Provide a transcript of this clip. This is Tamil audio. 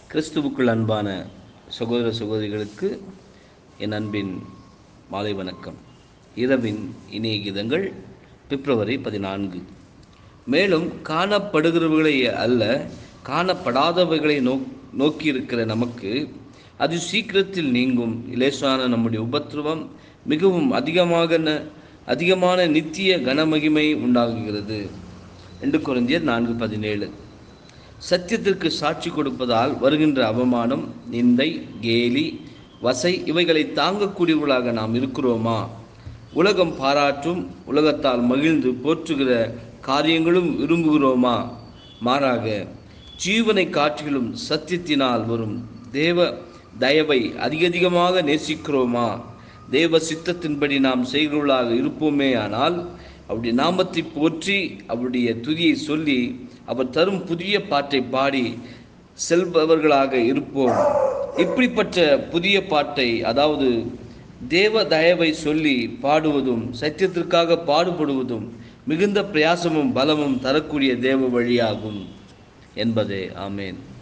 கிறிஸ்துவுக்குள் அன்பான சகோதர சகோதரிகளுக்கு என் அன்பின் மாலை வணக்கம் இரவின் இனிய கீதங்கள் பிப்ரவரி பதினான்கு மேலும் காணப்படுகிறவைகளை அல்ல காணப்படாதவைகளை நோக் நோக்கியிருக்கிற நமக்கு அது சீக்கிரத்தில் நீங்கும் இலேசான நம்முடைய உபத்திரவம் மிகவும் அதிகமாக ந- அதிகமான நித்திய கனமகிமை உண்டாகுகிறது என்று குறைந்தியர் நான்கு பதினேழு சத்தியத்திற்கு சாட்சி கொடுப்பதால் வருகின்ற அவமானம் நிந்தை கேலி வசை இவைகளை தாங்கக்கூடியவர்களாக நாம் இருக்கிறோமா உலகம் பாராட்டும் உலகத்தால் மகிழ்ந்து போற்றுகிற காரியங்களும் விரும்புகிறோமா மாறாக ஜீவனை காற்றிலும் சத்தியத்தினால் வரும் தேவ தயவை அதிகதிகமாக நேசிக்கிறோமா தேவ சித்தத்தின்படி நாம் செய்கிறவர்களாக இருப்போமே ஆனால் அவருடைய நாமத்தை போற்றி அவருடைய துதியை சொல்லி அவர் தரும் புதிய பாட்டை பாடி செல்பவர்களாக இருப்போம் இப்படிப்பட்ட புதிய பாட்டை அதாவது தேவ தயவை சொல்லி பாடுவதும் சத்தியத்திற்காக பாடுபடுவதும் மிகுந்த பிரயாசமும் பலமும் தரக்கூடிய தேவ வழியாகும் என்பதே ஆமேன்